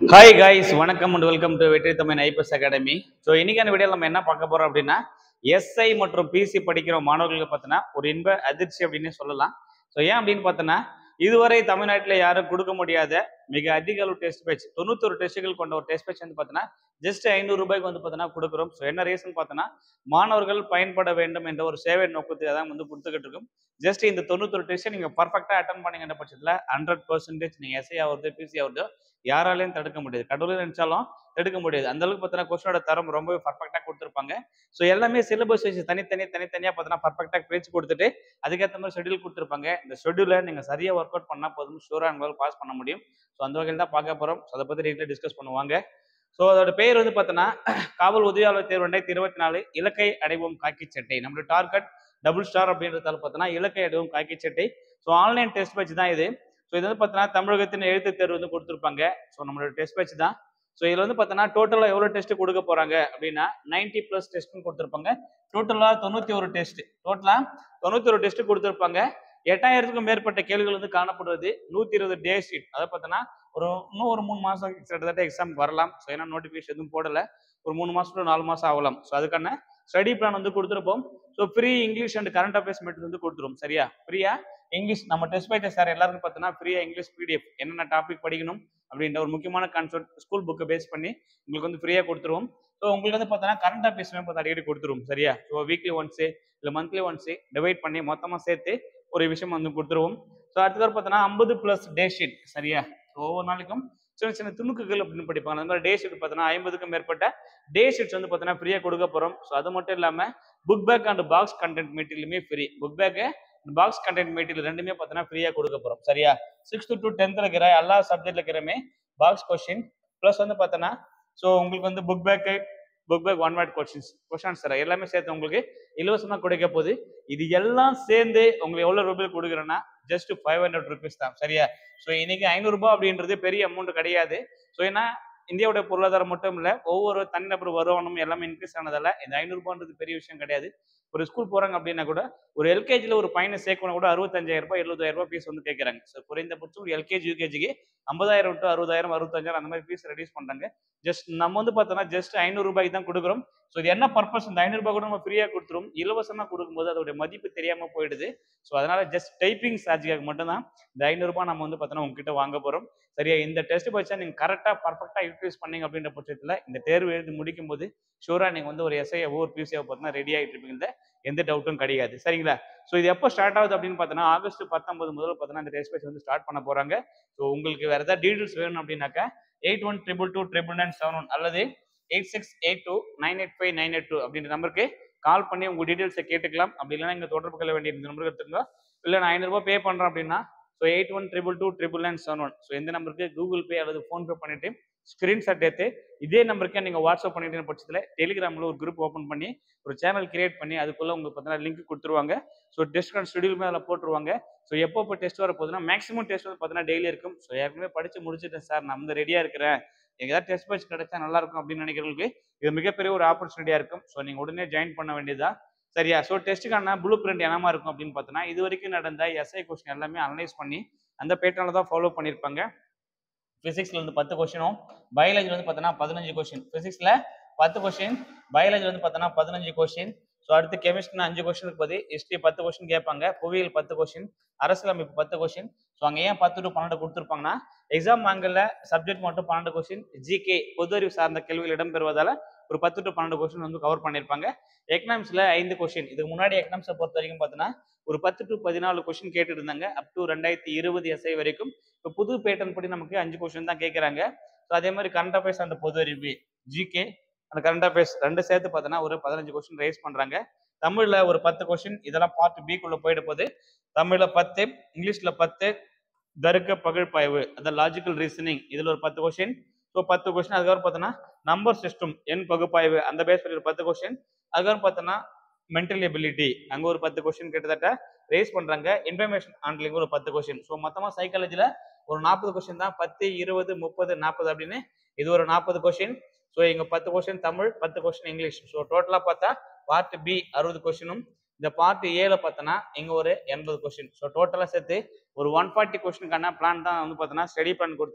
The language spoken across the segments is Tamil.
ஹாய் காய்ஸ் வணக்கம் and welcome to Vetri Tamil IPS academy so இன்னைக்கான வீடியோ நம்ம என்ன பார்க்க போறோம் அப்படின்னா எஸ்ஐ மற்றும் பிசி படிக்கிற மாணவர்களுக்கு பார்த்தோன்னா ஒரு இன்ப அதிர்ச்சி அப்படின்னு சொல்லலாம் ஸோ ஏன் அப்படின்னு பார்த்தோன்னா இதுவரை தமிழ்நாட்டில் யாரும் கொடுக்க முடியாத மிக அதிக அளவு டெஸ்ட் பேட்ச் தொண்ணூத்தொரு டெஸ்ட்டுகள் கொண்ட ஒரு டெஸ்ட் பேட்ச் வந்து பார்த்தோன்னா ஜஸ்ட் ஐநூறு ரூபாய்க்கு வந்து பார்த்தோன்னா கொடுக்குறோம் ஸோ என்ன ரீசன் பார்த்தோன்னா மாணவர்கள் பயன்பட வேண்டும் என்ற ஒரு சேவை நோக்கத்துக்கு தான் வந்து கொடுத்துக்கிட்டு இருக்கும் ஜஸ்ட் இந்த தொண்ணூத்தொரு டெஸ்ட்டை நீங்கள் பர்ஃபெக்டாக அட்டன் பண்ணீங்கன்ற பட்சத்தில் ஹண்ட்ரட் பர்சன்டேஜ் நீங்கள் எஸ்ஐ ஆகுது பிசி ஆகுதோ யாராலையும் தடுக்க முடியாது கடவுளே நினைச்சாலும் தடுக்க முடியாது அந்த அளவுக்கு பார்த்தீங்கன்னா கொஸ்டினோட தரம் ரொம்பவே பர்ஃபெக்டாக கொடுத்துருப்பாங்க ஸோ எல்லாமே சிலபஸ் வச்சு தனித்தனி தனித்தனியாக பார்த்தீங்கன்னா பர்ஃபெக்டாக பிரிச்சு கொடுத்துட்டு அதுக்கேற்ற மாதிரி ஷெட்யூல் கொடுத்துருப்பாங்க இந்த ஷெட்யூலை நீங்கள் சரியாக ஒர்க் அவுட் பண்ணால் போதும் ஷூராக உங்களால் பாஸ் பண்ண முடியும் ஸோ அந்த வகையில் தான் பார்க்க போகிறோம் ஸோ அதை பற்றி டீட்டெயில் டிஸ்கஸ் பண்ணுவாங்க ஸோ அதோட பேர் வந்து பார்த்தோன்னா காவல் உதவியாளர் தேர்வு ரெண்டாயிரத்தி இருபத்தி நாலு இலக்கை அடைவோம் காக்கி சட்டை நம்மளோட டார்கெட் டபுள் ஸ்டார் அப்படின்றதால பார்த்தோன்னா இலக்கை அடைவோம் காக்கி சட்டை ஸோ ஆன்லைன் டெஸ்ட் பேட்ச் தான் இது ஸோ இது வந்து பார்த்தோன்னா தமிழகத்தின் எழுத்து தேர்வு வந்து கொடுத்துருப்பாங்க ஸோ நம்மளோட டெஸ்ட் பேட்ச் தான் ஸோ இதில் வந்து பார்த்தோன்னா டோட்டலாக எவ்வளோ டெஸ்ட் கொடுக்க போறாங்க அப்படின்னா நைன்டி ப்ளஸ் டெஸ்ட்னு கொடுத்துருப்பாங்க டோட்டலாக தொண்ணூற்றி ஒரு டெஸ்ட் டோட்டலாக தொண்ணூற்றி ஒரு டெஸ்ட் கொடுத்துருப்பாங்க எட்டாயிரத்துக்கும் மேற்பட்ட கேள்விகள் வந்து காணப்படுவது நூற்றி இருபது டே ஷீட் அதை பார்த்தோன்னா ஒரு இன்னும் ஒரு மூணு மாதம் கிட்டத்தட்ட எக்ஸாம் வரலாம் ஸோ ஏன்னா நோட்டிஃபிகேஷன் எதுவும் போடலை ஒரு மூணு மாதம் to நாலு மாதம் ஆகலாம் ஸோ அதுக்கான ஸ்டடி பிளான் வந்து கொடுத்துருப்போம் so free English and current affairs material வந்து கொடுத்துரும் சரியா ஃப்ரீயா இங்கிலீஷ் நம்ம டெஸ்ட் பை டெஸ்ட் சார் எல்லாருக்கும் பார்த்தோன்னா ஃப்ரீயா இங்கிலீஷ் பிடிஎஃப் என்னென்ன டாபிக் படிக்கணும் அப்படின்ற ஒரு முக்கியமான கான்செப்ட் ஸ்கூல் புக்கை பேஸ் பண்ணி உங்களுக்கு வந்து ஃப்ரீயாக கொடுத்துருவோம் ஸோ உங்களுக்கு வந்து பார்த்தோன்னா கரண்ட் அஃபேர்ஸ்மே பார்த்து அடிக்கடி கொடுத்துருவோம் சரியா ஸோ வீக்லி ஒன்ஸு இல்லை மந்த்லி ஒன்ஸு டிவைட் பண்ணி மொத்தமாக சேர்த்து ஒரு விஷயம் வந்து கொடுத்துருவோம் ஸோ அடுத்தது பார்த்தோன்னா ஐம்பது ப்ளஸ் டே ஷீட் சரியா ஸோ ஒவ்வொரு நாளைக்கும் சின்ன சின்ன துணுக்குகள் அப்படின்னு படிப்பாங்க அந்த மாதிரி டே ஷீட் பார்த்தோன்னா ஐம்பதுக்கும் மேற்பட்ட டே ஷீட்ஸ் வந்து பார்த்தோன்னா ஃப்ரீயாக கொடுக்க போகிறோம் ஸோ அது மட்டும் இல்லாமல் book back and box content மெட்டீரியலுமே free book back box content material ரெண்டுமே பார்த்தோன்னா ஃப்ரீயாக கொடுக்க போகிறோம் சரியா சிக்ஸ்த்து டு டென்த்தில் இருக்கிற எல்லா சப்ஜெக்ட்ல இருக்கிறமே பாக்ஸ் கொஸ்டின் ப்ளஸ் வந்து பார்த்தோன்னா ஸோ உங்களுக்கு வந்து book back book back one word questions questions தர எல்லாமே சேர்த்து உங்களுக்கு இலவசமாக கொடுக்க போகுது இது எல்லாம் சேர்ந்து உங்களுக்கு எவ்வளோ ரூபாய் கொடுக்குறேன்னா ஜஸ்ட் ஃபைவ் ஹண்ட்ரட் ருபீஸ் தான் சரியா ஸோ இன்னைக்கு ஐநூறுரூபா அப்படின்றது பெரிய அமௌண்ட் கிடையாது ஸோ ஏன்னா இந்தியாவோட பொருளாதாரம் மட்டும் இல்லை ஒவ்வொரு தனிநபர் வருமானம் எல்லாமே இன்க்ரீஸ் ஆனதால இந்த ஐநூறுபான்றது பெரிய விஷயம் கிடையாது ஒரு ஸ்கூல் போறாங்க அப்படின்னா கூட ஒரு எல்கேஜியில் ஒரு பையனை சேர்க்கணும் கூட அறுபத்தஞ்சாயிரம் ரூபாய் எழுபதாயிரம் ரூபாய் ஃபீஸ் வந்து கேட்குறாங்க ஸோ குறைந்தபட்சம் ஒரு எல்கேஜி யூகேஜிக்கு ஐம்பதாயிரம் டு அறுபதாயிரம் அறுபத்தஞ்சாயிரம் அந்த மாதிரி ஃபீஸ் ரெடியூஸ் பண்றாங்க ஜஸ்ட் நம்ம வந்து பார்த்தோம்னா ஜஸ்ட் ஐநூறு ரூபாய்க்கு தான் கொடுக்குறோம் ஸோ இது என்ன பர்பஸ் இந்த ஐநூறு ரூபாய் கூட நம்ம ஃப்ரீயாக கொடுத்துரும் இலவசமாக கொடுக்கும்போது அதோட மதிப்பு தெரியாம போயிடுது ஸோ அதனால ஜஸ்ட் டைப்பிங் சார்ஜுக்காக மட்டும்தான் இந்த ஐநூறுரூபா நம்ம வந்து பார்த்தோன்னா உங்ககிட்ட வாங்க போகிறோம் சரியா இந்த டெஸ்ட் பட்சா நீங்கள் கரெக்டாக பர்ஃபெக்டாக யூட்டிலைஸ் பண்ணீங்க அப்படின்ற பட்சத்தில் இந்த தேர்வு எழுதி முடிக்கும் போது ஷூராக நீங்கள் வந்து ஒரு எஸ்ஐ ஒவ்வொரு பிசியை பார்த்தீங்கன்னா ரெடி ஆகிட்டு இருப்பீங்க எந்த டவுட்டும் கிடையாது சரிங்களா ஸோ இது எப்போ ஸ்டார்ட் ஆகுது அப்படின்னு பார்த்தோன்னா ஆகஸ்ட் பத்தொன்பது முதல் பார்த்தோன்னா இந்த டெஸ்ட் பேட்ச் வந்து ஸ்டார்ட் பண்ண போகிறாங்க ஸோ உங்களுக்கு வேறு ஏதாவது டீட்டெயில்ஸ் வேணும் அப்படின்னாக்கா eight one triple two triple nine seven one அல்லது eight six eight two nine eight five nine eight two அப்படின்ற நம்பருக்கு கால் பண்ணி உங்கள் டீட்டெயில்ஸை கேட்டுக்கலாம் அப்படி இல்லைன்னா இங்கே தொடர்பு கொள்ள வேண்டிய இந்த நம்பருக்கு எடுத்துங்க இல்லை நான் ஐநூறுரூபா பே பண்ணுறேன் அப்படின்னா so eight one triple two triple nine seven one so எந்த நம்பருக்கு கூகுள் பே அல்லது ஃபோன்பே பண்ணிட்டு ஸ்க்ரீன்ஷாட் எடுத்து இதே நம்பருக்கே நீங்கள் வாட்ஸ்அப் பண்ணிட்டு பட்சத்தில் டெலிகிராமில் ஒரு குரூப் ஓப்பன் பண்ணி ஒரு சேனல் கிரியேட் பண்ணி அதுக்குள்ளே உங்களுக்கு பார்த்தீங்கன்னா லிங்க் கொடுத்துருவாங்க ஸோ டெஸ்ட் ஷெடியூலுமே அதில் போட்டுருவாங்க ஸோ எப்போ இப்போ டெஸ்ட் வர போகுதுன்னா மேக்ஸிமம் டெஸ்ட் வந்து பார்த்தீங்கன்னா டெய்லி இருக்கும் ஸோ ஏற்கனவே படித்து முடிச்சுட்டேன் சார் நான் வந்து ரெடியாக இருக்கிறேன் எனக்கு ஏதாவது டெஸ்ட் பேட்ச் கிடைச்சா நல்லா இருக்கும் அப்படின்னு நினைக்கிறவங்களுக்கு இது மிகப்பெரிய ஒரு ஆப்பர்ச்சுனிட்டியாக இருக்கும் ஸோ நீங்கள் உடனே ஜாயின் பண்ண வேண்டியதா சரியா ஸோ டெஸ்ட்டுக்கான ப்ளூ பிரிண்ட் என்னமா இருக்கும் அப்படின்னு பார்த்தோன்னா இது வரைக்கும் நடந்த எஸ்ஐ கொஸ்டின் எல்லாமே அனலைஸ் பண்ணி அந்த பேட்டர்னில் தான் ஃபாலோ பண்ணியிருப்பாங்க ஃபிசிக்ஸ்ல இருந்து பத்து கொஸ்டினும் பயாலஜில வந்து பார்த்தோன்னா பதினஞ்சு கொஸ்டின் ஃபிசிக்ஸ்ல பத்து கொஸ்டின் பயாலஜில வந்து பார்த்தோன்னா பதினஞ்சு கொஸ்டின் ஸோ அடுத்து கெமிஸ்ட்ரினா அஞ்சு கொஸ்டினுக்கு போது ஹிஸ்ட்ரி பத்து கொஸ்டின் கேட்பாங்க புவியியல் பத்து கொஸ்டின் அரசியலமைப்பு பத்து கொஸ்டின் ஸோ அங்கே ஏன் பத்து டு பன்னெண்டு கொடுத்துருப்பாங்கன்னா எக்ஸாம் ஆங்கிளில் சப்ஜெக்ட் மட்டும் பன்னெண்டு கொஸ்டின் ஜிகே பொது அறிவு சார்ந்த கேள்விகள் இடம்பெறுவதால ஒரு பத்து டு பன்னெண்டு கொஸ்டின் வந்து கவர் பண்ணியிருப்பாங்க எக்கனாமிக்ஸ்ல ஐந்து கொஸ்டின் இதுக்கு முன்னாடி எக்கனாமிக்ஸை பொறுத்த வரைக்கும் பார்த்தோன்னா ஒரு பத்து டு பதினாலு கொஸ்டின் கேட்டுட்டு இருந்தாங்க அப் டு ரெண்டாயிரத்தி இருபது எஸ்ஐ வரைக்கும் இப்போ புது பேட்டர்ன் படி நமக்கு அஞ்சு கொஸ்டின் தான் கேட்குறாங்க ஸோ அதே மாதிரி கரண்ட் அஃபேர்ஸ் அந்த பொது அறிவு ஜிகே அந்த கரண்ட் அஃபேர்ஸ் ரெண்டு சேர்த்து பார்த்தோன்னா ஒரு பதினஞ்சு கொஸ்டின் ரைஸ் பண்றாங்க தமிழ்ல ஒரு பத்து கொஸ்டின் இதெல்லாம் பார்ட் பிக்குள்ள போயிட போகுது தமிழ்ல பத்து இங்கிலீஷ்ல பத்து தருக்க பகழ்பாய்வு அந்த லாஜிக்கல் ரீசனிங் இதுல ஒரு பத்து கொஸ்டின் ஸோ பத்து கொஸ்டின் அதுக்கப்புறம் பார்த்தோன்னா நம்பர் சிஸ்டம் எண் பகுப்பாய்வு அந்த பேஸ் பண்ணி ஒரு பத்து கொஸ்டின் அதுக்கப்புறம் பார்த்தோன்னா மென்டல் எபிலிட்டி அங்க ஒரு பத்து கொஸ்டின் கிட்டத்தட்ட ரேஸ் பண்றாங்க இன்ஃபர்மேஷன் ஹேண்ட்லிங் ஒரு பத்து கொஸ்டின் ஸோ மொத்தமா சைக்காலஜில ஒரு நாற்பது கொஸ்டின் தான் பத்து இருபது முப்பது நாற்பது அப்படின்னு இது ஒரு நாற்பது கொஸ்டின் ஸோ இங்க பத்து கொஸ்டின் தமிழ் பத்து கொஸ்டின் இங்கிலீஷ் ஸோ டோட்டலா பார்த்தா பார்ட் பி அறுபது கொஸ்டினும் இந்த பார்ட் ஏல பார்த்தோன்னா இங்க ஒரு எண்பது கொஸ்டின் ஸோ டோட்டலா சேர்த்து ஒரு ஒன் ஃபார்ட்டி கொஸ்டினுக்கான பிளான் தான் வந்து பார்த்தோன்னா ஸ்டடி பிளான் கொடுத்து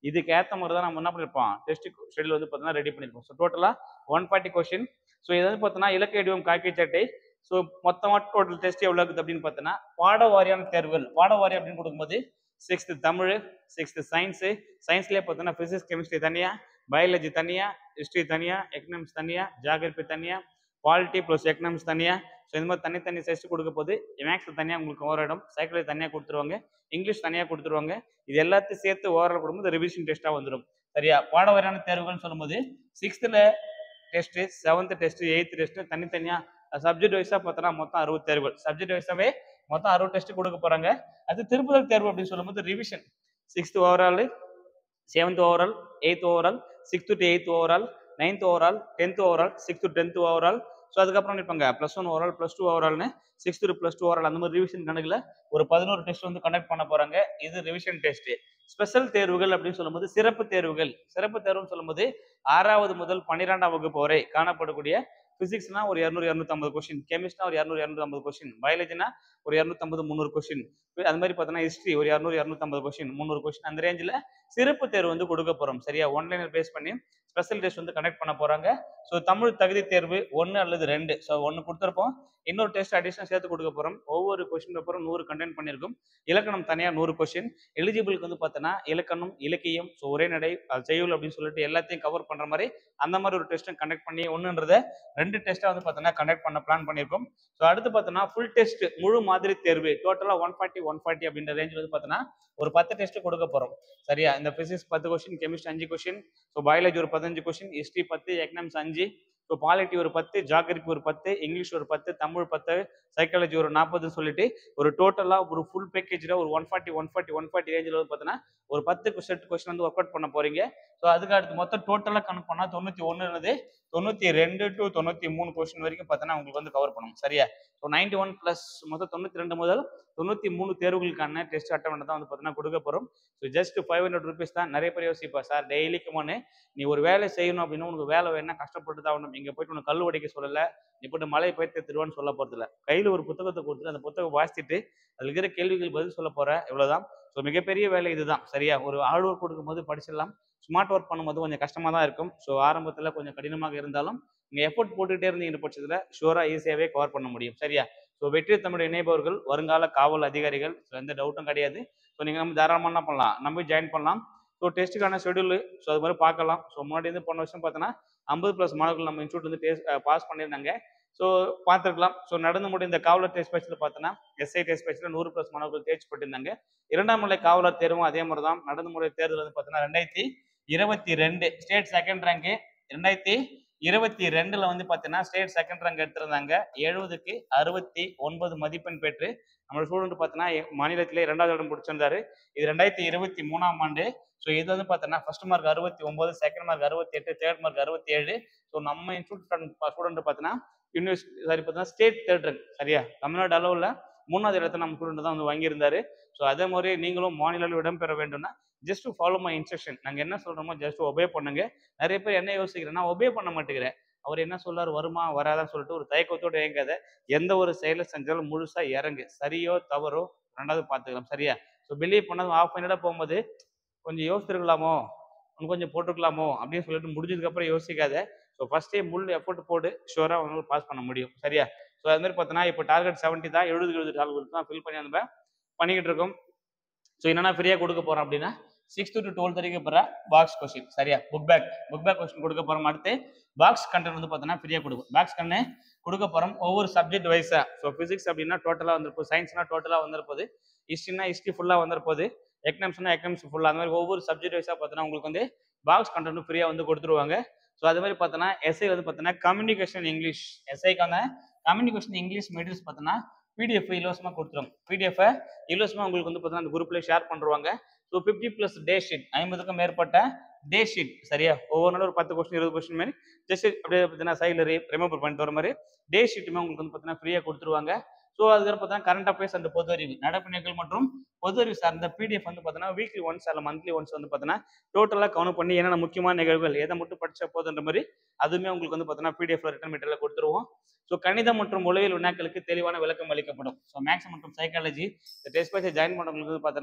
இதுக்கு ஏற்ற மாதிரி தான் நம்ம என்ன பண்ணிருப்போம் டெஸ்ட் ஷெடியூல் வந்து பார்த்தீங்கன்னா ரெடி பண்ணிருப்போம் ஸோ டோட்டலாக ஒன் ஃபார்ட்டி கொஷின் ஸோ இது வந்து பார்த்தீங்கன்னா இலக்கிய வடிவம் காக்கி சட்டை ஸோ மொத்தமாக டோட்டல் டெஸ்ட் எவ்வளோ இருக்குது அப்படின்னு பார்த்தீங்கன்னா பாட வாரியான தேர்வுகள் பாட வாரி அப்படின்னு கொடுக்கும்போது சிக்ஸ்த்து தமிழ் சிக்ஸ்த்து சயின்ஸு சயின்ஸ்லேயே பார்த்தீங்கன்னா ஃபிசிக்ஸ் கெமிஸ்ட்ரி தனியாக பயாலஜி தனியாக ஹிஸ்ட்ரி தனியாக எக்கனாமிக்ஸ் தனியாக ஜாகிரபி தனியாக பாலிட்டி ப்ளஸ் எக்கனாமிக்ஸ் தனியாக ஸோ இந்த மாதிரி தனித்தனி டெஸ்ட் கொடுக்க போது மேக்ஸ் தனியாக உங்களுக்கு ஒரு இடம் சைக்கிள் தனியாக கொடுத்துருவாங்க இங்கிலீஷ் தனியாக கொடுத்துருவாங்க இது எல்லாத்தையும் சேர்த்து ஓவரால் கொடுக்கும்போது ரிவிஷன் டெஸ்ட்டாக வந்துடும் சரியா பாட வரையான தேர்வுகள்னு சொல்லும்போது சிக்ஸ்த்தில் test seventh test eighth test தனித்தனியாக சப்ஜெக்ட் வைஸாக பார்த்தோன்னா மொத்தம் அறுபது தேர்வுகள் சப்ஜெக்ட் வைஸாவே மொத்தம் அறுபது டெஸ்ட் கொடுக்க போகிறாங்க அது திருப்புதல் தேர்வு அப்படின்னு சொல்லும்போது revision sixth overall seventh overall eighth overall sixth to eighth overall ninth overall tenth overall sixth tenth overall so அதுக்கப்புறம் நிற்பாங்க plus one overall plus two ஓவரால்னு sixth to plus two overall அந்த மாதிரி ரிவிஷன் கணக்கில் ஒரு பதினோரு டெஸ்ட் வந்து கண்டக்ட் பண்ண போகிறாங்க இது ரிவிஷன் டெஸ்ட் ஸ்பெஷல் தேர்வுகள் அப்படின்னு சொல்லும்போது சிறப்பு தேர்வுகள் சிறப்பு தேர்வுன்னு சொல்லும்போது ஆறாவது முதல் பன்னிரெண்டாம் வகுப்பு வரை காணப்படக்கூடிய பிசிக்ஸ்னா ஒரு இரநூறு இரநூத்தம்பது கொஸ்டின் கெமிஸ்ட்னா ஒரு இரநூறு இரநூத்தம்பது கொஸ்டின் பயாலஜினா ஒரு இரநூத்தம்பது முந்நூறு கொஸ்டின் அது மாதிரி பார்த்தோன்னா ஹிஸ்ட்ரி ஒரு இரநூறு இரநூத்தம்பது கொஸ்டின் முந்நூறு கொஸ்டின் அந்த ரேஞ்சில் சிறப்பு தேர்வு வந்து கொடுக்க போகிறோம் சரியா ஒன்லைனர் பேஸ் பண்ணி ஸ்பெஷல் டெஸ்ட் வந்து கனெக்ட் பண்ண போகிறாங்க ஸோ தமிழ் தகுதி தேர்வு ஒன்று அல்லது ரெண்டு ஸோ ஒன்று கொடுத்துருப்போம் இன்னொரு டெஸ்ட் அடிஷனல் சேர்த்து கொடுக்க போகிறோம் ஒவ்வொரு கொஸ்டின் பேப்பரும் நூறு கண்டென்ட் பண்ணியிருக்கும் இலக்கணம் தனியாக நூறு கொஸ்டின் எலிஜிபிளுக்கு வந்து பார்த்தோன்னா இலக்கணம் இலக்கியம் ஸோ ஒரே நடை அது செய்யுள் அப்படின்னு சொல்லிட்டு எல்லாத்தையும் கவர் பண்ணுற மாதிரி அந்த மாதிரி ஒரு டெஸ்ட்டும் கண்டக்ட் பண்ணி ஒன்றுன்றத ரெண்டு டெஸ்ட்டாக வந்து பார்த்தோன்னா கண்டக்ட் பண்ண பிளான் பண்ணியிருக்கோம் ஸோ அடுத்து பார்த்தோன்னா ஃபுல் டெஸ்ட் முழு மாதிரி தேர்வு டோட்டலாக ஒன் ஃபார்ட்டி ஒன் ஃபார்ட்டி அப்படின்ற ரேஞ்சில் வந்து பார்த்தோன்னா ஒரு பத்து டெஸ்ட் கொடுக்க போகிறோம் சரியா இந்த பிசிக்ஸ் பத்து கொஸ்டின் கெமிஸ்ட்ரி அஞ்சு கொஸ்டின் ஸோ பயாலஜி ஒரு பதினஞ்சு கொஸ்டின் ஹிஸ்ட்ரி பத்து எக்கனாமிக்ஸ் அஞ்சு ஸோ பாலிட்டி ஒரு பத்து ஜாகிரபி ஒரு பத்து இங்கிலீஷ் ஒரு பத்து தமிழ் பத்து சைக்காலஜி ஒரு நாற்பதுன்னு சொல்லிட்டு ஒரு டோட்டலாக ஒரு ஃபுல் பேக்கேஜில் ஒரு one forty one forty one forty ரேஞ்சில் வந்து பார்த்தீங்கன்னா ஒரு பத்து செட் கொஸ்டின் வந்து ஒர்க் அவுட் பண்ண போறீங்க ஸோ அதுக்கு அடுத்து மொத்தம் டோட்டலாக கணக்கு பண்ணால் தொண்ணூற்றி ஒன்றுனது தொண்ணூற்றி ரெண்டு டு தொண்ணூற்றி மூணு கொஸ்டின் வரைக்கும் பார்த்தீங்கன்னா உங்களுக்கு வந்து கவர் பண்ணும் சரியா ஸோ நைன்டி ஒன் ப்ளஸ் மொத்தம் தொண்ணூற்றி ரெண்டு முதல் தொண்ணூற்றி மூணு தேர்வுகளுக்கான டெஸ்ட் அட்டவணை தான் வந்து பார்த்தீங்கன்னா கொடுக்க போகிறோம் so just five hundred rupees தான் நிறைய பேர் யோசிப்பா சார் டெய்லிக்கு முன்னே நீ ஒரு வேலை செய்யணும் அப்படின்னா உனக்கு வேலை வேணா கஷ்டப்பட்டு தான் ஆகணும் இங்கே போயிட்டு உனக்கு கல் உடைக்க சொல்லலை நீ போட்டு மலை போயிட்டு திருவான்னு சொல்ல போகிறதில்ல கையில் ஒரு புத்தகத்தை கொடுத்துட்டு அந்த புத்தகம் வாசித்துட்டு அதில் இருக்கிற கேள்விகள் பதில் சொல்ல போகிற இவ்வளோதான் ஸோ மிகப்பெரிய வேலை இதுதான் சரியா ஒரு ஹார்ட் ஒர்க் கொடுக்கும்போது படிச்சிடலாம் ஸ்மார்ட் ஒர்க் பண்ணும்போது கொஞ்சம் கஷ்டமாக தான் இருக்கும் ஸோ ஆரம்பத்தில் கொஞ்சம் கடினமாக இருந்தாலும் நீங்கள் எஃபோர்ட் போட்டுக்கிட்டே இருந்தீங்க பட்சத்தில் ஷூராக ஈஸியாகவே கவர் பண்ண முடியும் சரியா ஸோ வெற்றி தமிழ் இணைப்பவர்கள் வருங்கால காவல் அதிகாரிகள் ஸோ எந்த டவுட்டும் கிடையாது ஸோ நீங்கள் நம்ம தாராளமாக என்ன பண்ணலாம் நம்ம ஜாயின் பண்ணலாம் ஸோ டெஸ்ட்டுக்கான ஷெடியூல் ஸோ அது மாதிரி பார்க்கலாம் ஸோ முன்னாடி இருந்து போன வருஷம் பார்த்தோன்னா ஐம்பது ப்ளஸ் மாணவர்கள் நம்ம இன்ஸ்டியூட் வந்து டெஸ்ட் பாஸ் பண்ணியிருந்தாங்க ஸோ பார்த்துருக்கலாம் ஸோ நடந்து முடிந்த காவலர் டெஸ்ட் பேச்சில் பார்த்தோன்னா எஸ்ஐ டெஸ்ட் பேச்சில் நூறு ப்ளஸ் மாணவர்கள் தேர்ச்சி பெற்றிருந்தாங்க இரண்டாம் நிலை காவலர் தேர்வும் அதே மாதிரி தான் நடந்து முடிய தேர்தல் வந்து பார்த்தோன்னா ரெண்டாயிரத்தி இருபத்தி ரெண்டு ஸ்டேட் செகண்ட் ரேங்கு ரெண்டாயிரத்தி இருபத்தி ரெண்டுல வந்து பார்த்தீங்கன்னா ஸ்டேட் செகண்ட் ரேங்க் எடுத்திருந்தாங்க எழுபதுக்கு அறுபத்தி ஒன்பது மதிப்பெண் பெற்று நம்ம ஸ்டூடெண்ட் பார்த்தீங்கன்னா மாநிலத்திலே இரண்டாவது இடம் பிடிச்சிருந்தாரு இது ரெண்டாயிரத்தி இருபத்தி மூணாம் ஆண்டு ஸோ இது வந்து பார்த்தீங்கன்னா ஃபர்ஸ்ட் மார்க் அறுபத்தி ஒன்பது செகண்ட் மார்க் அறுபத்தி எட்டு தேர்ட் மார்க் அறுபத்தி ஏழு ஸோ நம்ம இன்ஸ்டியூட் ஸ்டூடெண்ட் பார்த்தீங்கன்னா யூனிவர்சிட்டி சாரி பார்த்தீங்கன்னா ஸ்டேட் தேர்ட் ரேங்க் சரியா தமிழ்நாடு அளவில் மூணாவது இடத்த நம்ம ஸ்டூடெண்ட் தான் வந்து வாங்கியிருந்தாரு ஸோ அதே மாதிரி நீங்களும் மாநில அளவில் இடம்பெற வேண்டும்னா ஜஸ்ட் ஃபாலோ மை இன்ஸ்ட்ரக்ஷன் நாங்கள் என்ன சொல்கிறோமோ ஜஸ்ட் ஒபே பண்ணுங்க நிறைய பேர் என்ன யோசிக்கிறேன்னா ஒபே பண்ண மாட்டேங்கிறேன் அவர் என்ன சொல்றாரு வருமா வராதான்னு சொல்லிட்டு ஒரு தயக்கத்தோடு இயங்காத எந்த ஒரு செயலை செஞ்சாலும் முழுசா இறங்கு சரியோ தவறோ ரெண்டாவது பார்த்துக்கலாம் சரியா ஸோ பிலீவ் பண்ணது ஆஃப் பண்ணிட போகும்போது கொஞ்சம் யோசிச்சிருக்கலாமோ இன்னும் கொஞ்சம் போட்டுருக்கலாமோ அப்படின்னு சொல்லிட்டு முடிஞ்சதுக்கப்புறம் யோசிக்காத ஸோ ஃபர்ஸ்டே முள் எஃபோர்ட் போட்டு ஷுவராக அவங்களால பாஸ் பண்ண முடியும் சரியா ஸோ அது மாதிரி பார்த்தோன்னா இப்போ டார்கெட் செவன்ட்டி தான் எழுபது எழுபது டார்கெட் தான் ஃபில் பண்ணி நம்ம பண்ணிக்கிட்டு இருக்கோம் ஸோ என்னென்ன ஃப்ரீயாக கொடுக்க போகிறோம் அப்படின்னா சிக்ஸ்த் டு டுவெல்த் வரைக்கும் போகிற பாக்ஸ் கொஸ்டின் சரியா book back book back question கொடுக்க போகிறோம் அடுத்து பாக்ஸ் கண்டென்ட் வந்து பார்த்தோன்னா ஃப்ரீயாக கொடுக்கும் பாக்ஸ் கண்ணு கொடுக்க போகிறோம் ஒவ்வொரு சப்ஜெக்ட் வைஸாக ஸோ ஃபிசிக்ஸ் அப்படின்னா டோட்டலாக வந்திருப்போம் சயின்ஸ்னா டோட்டலாக வந்திருப்போது ஹிஸ்ட்ரினா ஹிஸ்ட்ரி ஃபுல்லாக வந்திருப்போது எக்கனாமிக்ஸ்னா எக்கனாமிக்ஸ் ஃபுல்லாக அந்த மாதிரி ஒவ்வொரு சப்ஜெக்ட் வைஸாக பார்த்தோன்னா உங்களுக்கு வந்து பாக்ஸ் கண்டென்ட் ஃப்ரீயாக வந்து கொடுத்துருவாங்க ஸோ அது மாதிரி பார்த்தோன்னா எஸ்ஐ வந்து பார்த்தோன்னா கம்யூனிகேஷன் இங்கிலீஷ் எஸ்ஐக்கான கம்யூனிகேஷன் இங்கிலீஷ் மெட்டீரியல்ஸ் பார்த்தோன்னா பிடிஎஃப் இலவசமாக கொடுத்துரும் பிடிஎஃப் இலவசமாக உங்களுக்கு வந்து பார்த்தீங்கன்னா அந்த குரூப்லேயே ஷேர் பண்ணுவாங்க so fifty plus day sheet ஐம்பதுக்கும் மேற்பட்ட டே ஷீட் சரியா ஒவ்வொரு நாளும் ஒரு பத்து கொஸ்டின் இருபது கொஸ்டின் மாதிரி ஜஸ்ட் அப்படியே பார்த்தீங்கன்னா சைடில் ரிமூவ் பண்ணிட்டு வர மாதிரி டே ஷீட்டுமே உங்களுக்கு வந்து பார்த்தீங்கன்னா ஃப்ரீயாக கொடுத்துருவாங்க ஸோ அதுக்கப்புறம் பார்த்தீங்கன்னா கரண்ட் அஃபேர்ஸ் அண்ட் பொது அறிவு நடப்பு மற்றும் பொது அறிவு சார்ந்த பிடிஎஃப் வந்து பார்த்தீங்கன்னா வீக்லி ஒன்ஸ் அல்ல மந்த்லி ஒன்ஸ் வந்து பார்த்தீங்கன்னா டோட்டலாக கவுண்ட் பண்ணி என்னென்ன முக்கியமான நிகழ்வுகள் எதை மட்டும் படிச்சா போதுன்ற மாதிரி அதுவுமே உங்களுக்கு வந்து பார்த்தீங்கன்னா பிடிஎஃப்ல ரிட்டன் மெட்டீரியல் கொடுத்துருவோம் ஸோ கணிதம் மற்றும் உளவியல் வினாக்களுக்கு தெளிவான விளக்கம் அளிக்கப்படும் ஸோ மேக்ஸ் மற்றும் சைக்காலஜி இந்த டெஸ்ட் பேச்சை ஜாயின் பண்ணுறவங்களுக்கு வந்து பார்த்தீங்கன்னா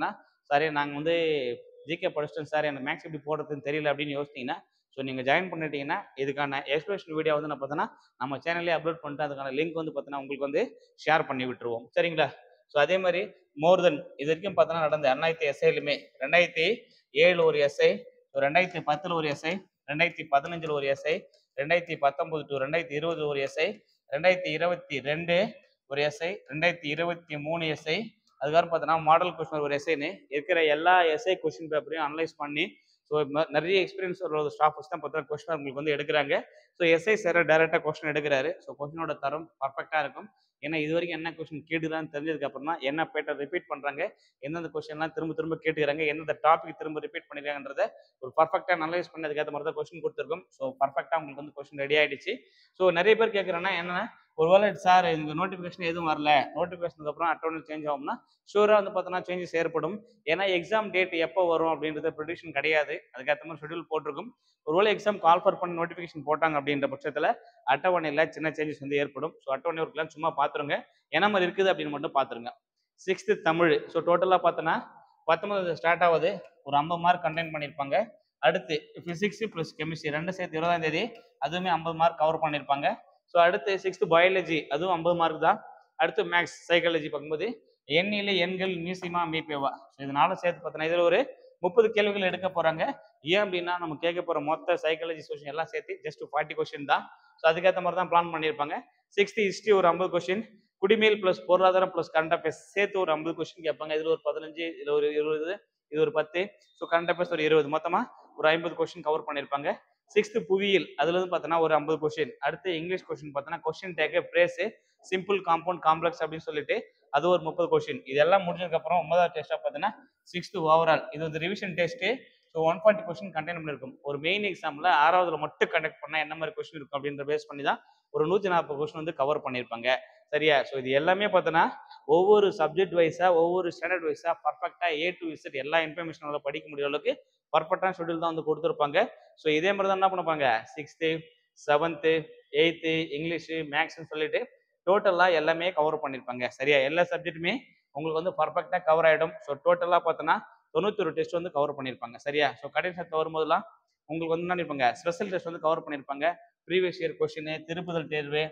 சார் நாங்கள் வந்து ஜிகே படிச்சிட்டோம் சார் எனக்கு மேக்ஸ் எப்படி போடுறதுன்னு தெரியல அப்படின்னு யோசிச்சிங்கன்னா ஸோ நீங்கள் ஜாயின் பண்ணிட்டீங்கன்னா இதுக்கான எக்ஸ்பிளேஷன் வீடியோ வந்து நான் பார்த்தோன்னா நம்ம சேனல்லே அப்லோட் பண்ணிட்டு அதுக்கான லிங்க் வந்து பார்த்தோன்னா உங்களுக்கு வந்து ஷேர் பண்ணி விட்டுருவோம் சரிங்களா ஸோ அதே மாதிரி மோர் தென் இது வரைக்கும் பார்த்தோன்னா நடந்த ரெண்டாயிரத்தி எஸ்ஐலுமே ரெண்டாயிரத்தி ஏழு ஒரு எஸ்ஐ ரெண்டாயிரத்தி பத்தில் ஒரு எஸ்ஐ ரெண்டாயிரத்தி பதினஞ்சில் ஒரு எஸ்ஐ ரெண்டாயிரத்தி பத்தொம்போது டு ரெண்டாயிரத்தி இருபது ஒரு எஸ்ஐ ரெண்டாயிரத்தி இருபத்தி ரெண்டு ஒரு எஸ்ஐ ரெண்டாயிரத்தி இருபத்தி மூணு எஸ்ஐ அதுக்கப்புறம் பார்த்தோன்னா மாடல் கொஸ்டின் ஒரு எஸ்ஐன்னு இருக்கிற எல்லா எஸ்ஐ கொஸ்டின் பேப்பரையும் அனலைஸ் பண்ணி ஸோ நிறைய எக்ஸ்பீரியன்ஸ் ஒரு ஸ்டாஃப்ஸ் தான் பார்த்தா கொஸ்டின் உங்களுக்கு வந்து எடுக்கிறாங்க ஸோ எஸ்ஐ சார் டேரெக்டாக கொஸ்டின் எடுக்கிறாரு ஸோ கொஸ்டினோட தரம் பர்ஃபெக்டாக இருக்கும் ஏன்னா இது வரைக்கும் என்ன கொஸ்டின் கேட்டுதான்னு தெரிஞ்சதுக்கு அப்புறம் தான் என்ன பேட்டர் ரிப்பீட் பண்ணுறாங்க எந்தெந்த கொஸ்டின்லாம் திரும்ப திரும்ப கேட்டுக்கிறாங்க எந்தெந்த டாபிக் திரும்ப ரிப்பீட் பண்ணிருக்காங்கன்றத ஒரு பர்ஃபெக்டாக அனலைஸ் பண்ணி அதுக்கேற்ற மாதிரி தான் கொஸ்டின் கொடுத்துருக்கோம் ஸோ பர்ஃபெக்டாக உங்களுக்கு வந்து கொஸ்டின் ரெடி ஆயிடுச்சு ஸோ நிறைய பேர் கேட்குறேன்னா என்னன்னா ஒருவேளை சார் இந்த நோட்டிஃபிகேஷன் எதுவும் வரல நோட்டிஃபிகேஷனுக்கு அப்புறம் அட்டோனல் சேஞ்ச் ஆகும்னா ஷூராக வந்து பார்த்தோன்னா சேஞ்சஸ் ஏற்படும் ஏன்னா எக்ஸாம் டேட் எப்போ வரும் அப்படின்றது ப்ரொடியூஷன் கிடையாது அதுக்கேற்ற மாதிரி ஷெடியூல் போட்டிருக்கும் ஒருவேளை எக்ஸாம் கால்ஃபர் பண்ணி நோட்டிஃபிகேஷன் போட்டாங்க அப்படின்ற பட்சத்தில் அட்டவணையில் சின்ன சேஞ்சஸ் வந்து ஏற்படும் ஸோ அட்டவணை ஒரு கிளாஸ் சும்மா பார்த்துருங்க என்ன மாதிரி இருக்குது அப்படின்னு மட்டும் பார்த்துருங்க சிக்ஸ்த்து தமிழ் ஸோ டோட்டலாக பார்த்தோன்னா பத்தொன்பது ஸ்டார்ட் ஆகுது ஒரு ஐம்பது மார்க் கண்டெயின் பண்ணியிருப்பாங்க அடுத்து ஃபிசிக்ஸ் ப்ளஸ் கெமிஸ்ட்ரி ரெண்டு சேர்த்து இருபதாம் தேதி அதுவுமே ஐம்பது மார்க் கவர் பண்ணியிருப்பாங்க ஸோ அடுத்து சிக்ஸ்த்து பயாலஜி அதுவும் ஐம்பது மார்க் தான் அடுத்து மேக்ஸ் சைக்காலஜி பார்க்கும்போது எண்ணில எண்கள் மியூசியமா மீபேவா ஸோ இதனால சேர்த்து பார்த்தோன்னா இதில் ஒரு முப்பது கேள்விகள் எடுக்க போறாங்க ஏன் அப்படின்னா நம்ம கேட்க போற மொத்த சைக்காலஜி கொஸ்டின் எல்லாம் சேர்த்து ஜஸ்ட் ஃபார்ட்டி கொஸ்டின் தான் ஸோ அதுக்கேற்ற மாதிரி தான் பிளான் பண்ணியிருப்பாங்க சிக்ஸ்டி ஹிஸ்ட்ரி ஒரு ஐம்பது கொஸ்டின் குடிமையில் ப்ளஸ் பொருளாதாரம் ப்ளஸ் கரண்ட் அஃபேர்ஸ் சேர்த்து ஒரு ஐம்பது கொஸ்டின் கேட்பாங்க இதில் ஒரு பதினஞ்சு இதில் ஒரு இருபது இது ஒரு பத்து ஸோ கரண்ட் அஃபேர்ஸ் ஒரு இருபது மொத்தமாக ஒரு ஐம்பது கொஸ்டின் கவர் பண்ணியிருப்பாங்க சிக்ஸ்த்து புவியியல் அதுல இருந்து பார்த்தோன்னா ஒரு ஐம்பது கொஸ்டின் அடுத்து இங்கிலீஷ் கொஸ்டின் பார்த்தோன்னா question tag phrase simple compound complex அப்படின்னு சொல்லிட்டு அது ஒரு முப்பது கொஸ்டின் இதெல்லாம் முடிஞ்சதுக்கப்புறம் ஒன்பதாவது டெஸ்ட்டாக பார்த்தீங்கன்னா சிக்ஸ்த்து ஓவரால் இது வந்து revision test so one forty question contain பண்ணிருக்கும் ஒரு மெயின் எக்ஸாமில் ஆறாவதுல மட்டும் கண்டக்ட் பண்ணால் என்ன மாதிரி கொஸ்டின் இருக்கும் அப்படின்ற பேஸ் பண்ணி தான் ஒரு நூற்றி நாற்பது கொஸ்டின் வந்து கவர் பண்ணியிருப்பாங்க சரியா ஸோ இது எல்லாமே பார்த்தோன்னா ஒவ்வொரு சப்ஜெக்ட் வைஸாக ஒவ்வொரு ஸ்டாண்டர்ட் வைஸாக பர்ஃபெக்டாக ஏ டு விசிட் எல்லா இன்ஃபர்மேஷனால படிக்க முடிய அளவுக்கு பர்ஃபெக்டான ஷெடியூல் தான் வந்து கொடுத்துருப்பாங்க ஸோ இதே மாதிரி தான் என்ன பண்ணுவாங்க சிக்ஸ்த்து செவன்த்து எயித்து இங்கிலீஷு மேக்ஸ்னு சொல்லிட்டு டோட்டலாக எல்லாமே கவர் பண்ணியிருப்பாங்க சரியா எல்லா சப்ஜெக்ட்டுமே உங்களுக்கு வந்து பர்ஃபெக்டாக கவர் ஆகிடும் ஸோ டோட்டலாக பார்த்தோன்னா தொண்ணூத்தொரு டெஸ்ட் வந்து கவர் பண்ணியிருப்பாங்க சரியா ஸோ கடைசி சத்து வரும்போதெல்லாம் உங்களுக்கு வந்து என்ன பண்ணிருப்பாங்க ஸ்பெஷல் டெஸ்ட் வந்து கவர் பண்ணியிருப்பாங்க ப்ரீவியஸ் இயர் கொஸ்டின் திருப்புதல் தேர்வு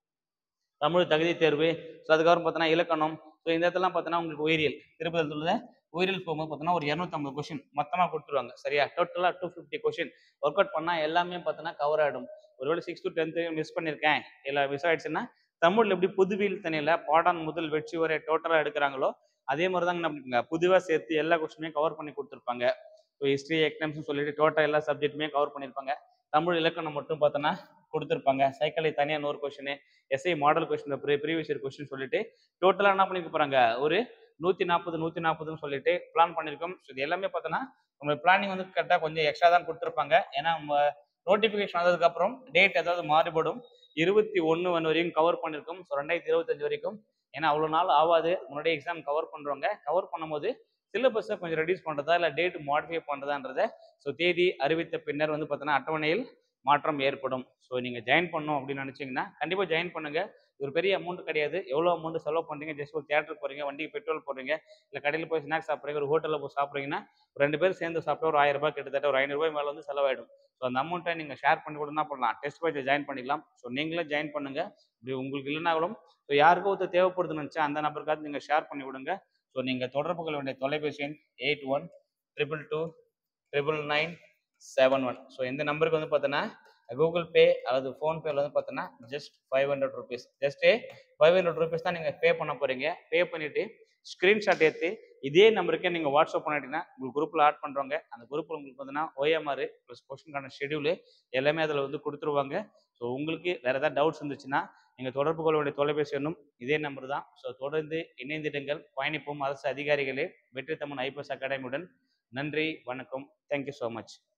தமிழ் தகுதி தேர்வு ஸோ அதுக்கப்புறம் பார்த்தோன்னா இலக்கணம் ஸோ இந்த இடத்துலாம் பார்த்தோன்னா உங்களுக்கு உயிரியல் திருப்பதில் சொல்லுது உயிரியல் போகும்போது பார்த்தோன்னா ஒரு இரநூத்தம்பது கொஸ்டின் மொத்தமாக கொடுத்துருவாங்க சரியா டோட்டலாக two fifty question work out பண்ணால் எல்லாமே பார்த்தோன்னா கவர் ஆகிடும் ஒருவேளை சிக்ஸ் டு டென்த்து மிஸ் பண்ணியிருக்கேன் இல்லை மிஸ் ஆயிடுச்சுன்னா தமிழில் எப்படி புதுவியல் தனியில் பாடான் முதல் வெற்றி வரை டோட்டலாக எடுக்கிறாங்களோ அதே மாதிரி தாங்க நம்ம புதுவாக சேர்த்து எல்லா கொஸ்டினுமே கவர் பண்ணி கொடுத்துருப்பாங்க ஸோ ஹிஸ்ட்ரி எக்கனாமிக்ஸ் சொல்லிட்டு டோட்டல் எல்லா சப்ஜெக்ட்டுமே கவர் பண்ணியிருப்பாங்க தமிழ் இலக்கணம் மட்டும் பார்த்தோன்னா கொடுத்துருப்பாங்க சைக்கிளை தனியாக நூறு question SI model question previous year question சொல்லிட்டு டோட்டலாக என்ன பண்ணிக்க போகிறாங்க ஒரு நூற்றி நாற்பது நூற்றி நாற்பதுன்னு சொல்லிட்டு பிளான் பண்ணியிருக்கோம் ஸோ இது எல்லாமே பார்த்தோன்னா நம்ம பிளானிங் வந்து கரெக்டாக கொஞ்சம் எக்ஸ்ட்ரா தான் கொடுத்துருப்பாங்க ஏன்னா நம்ம நோட்டிஃபிகேஷன் வந்ததுக்கப்புறம் டேட் ஏதாவது மாறுபடும் இருபத்தி ஒன்று ஒன்று வரைக்கும் கவர் பண்ணியிருக்கோம் ஸோ ரெண்டாயிரத்தி இருபத்தஞ்சு வரைக்கும் ஏன்னா அவ்வளோ நாள் ஆகாது முன்னாடி எக்ஸாம் கவர் பண்ணுறவங்க கவர் பண்ணும்போது சிலபஸை கொஞ்சம் ரெடியூஸ் பண்ணுறதா இல்லை டேட் மாடிஃபை பண்ணுறதான்றத ஸோ தேதி அறிவித்த பின்னர் வந்து பார்த்தோன்னா அட்டவணையில் மாற்றம் ஏற்படும் ஸோ நீங்கள் ஜாயின் பண்ணணும் அப்படின்னு நினச்சிங்கன்னா கண்டிப்பாக ஜாயின் பண்ணுங்க இது ஒரு பெரிய அமௌண்ட் கிடையாது எவ்வளோ அமௌண்ட் செலவு பண்ணுறீங்க ஜஸ்ட் ஒரு தேட்டருக்கு போகிறீங்க வண்டிக்கு பெட்ரோல் போடுறீங்க இல்லை கடையில் போய் ஸ்நாக்ஸ் சாப்பிட்றீங்க ஒரு ஹோட்டலில் போய் சாப்பிட்றீங்கன்னா ஒரு ரெண்டு பேர் சேர்ந்து சாப்பிட்டா ஒரு ஆயிரம் ரூபாய் கிட்டத்தட்ட ஒரு ஐநூறுபாய் மேலே வந்து செலவாயிடும் ஸோ அந்த அமௌண்ட்டை நீங்கள் ஷேர் பண்ணி கூட என்ன பண்ணலாம் டெஸ்ட் பேட்சை ஜாயின் பண்ணிக்கலாம் ஸோ நீங்களே ஜாயின் பண்ணுங்க இப்படி உங்களுக்கு இல்லைனாலும் ஸோ யாருக்கோ ஒருத்தர் தேவைப்படுதுன்னு நினச்சா அந்த நம்பருக்காவது நீங்கள் ஷேர் பண்ணி விடுங்க ஸோ நீங்கள் தொடர்பு கொள்ள வேண்டிய தொலைபேசி எண் eight one triple two triple nine seven one so இந்த நம்பருக்கு வந்து பார்த்தோன்னா கூகுள் பே அல்லது ஃபோன்பேல வந்து பார்த்தோன்னா just five hundred rupees just five hundred rupees தான் நீங்கள் பே பண்ண போகிறீங்க பே பண்ணிவிட்டு ஸ்க்ரீன்ஷாட் எடுத்து இதே நம்பருக்கே நீங்கள் வாட்ஸ்அப் பண்ணிட்டீங்கன்னா உங்களுக்கு குரூப்பில் ஆட் பண்ணுறவங்க அந்த குரூப்பில் உங்களுக்கு பார்த்தீங்கன்னா ஓஎம்ஆர் ப்ளஸ் கொஸ்டின்கான ஷெடியூலு எல்லாமே அதில் வந்து கொடுத்துருவாங்க ஸோ உங்களுக்கு வேறு ஏதாவது டவுட்ஸ் இருந்துச்சுன்னா நீங்கள் தொடர்பு கொள்ள வேண்டிய தொலைபேசி எண்ணும் இதே நம்பர் தான் ஸோ தொடர்ந்து இணைந்திடுங்கள் பயணிப்போம் அரசு அதிகாரிகளே வெற்றி தமிழ் ஐபிஎஸ் அகாடமியுடன் நன்றி வணக்கம் தேங்க்யூ ஸோ மச்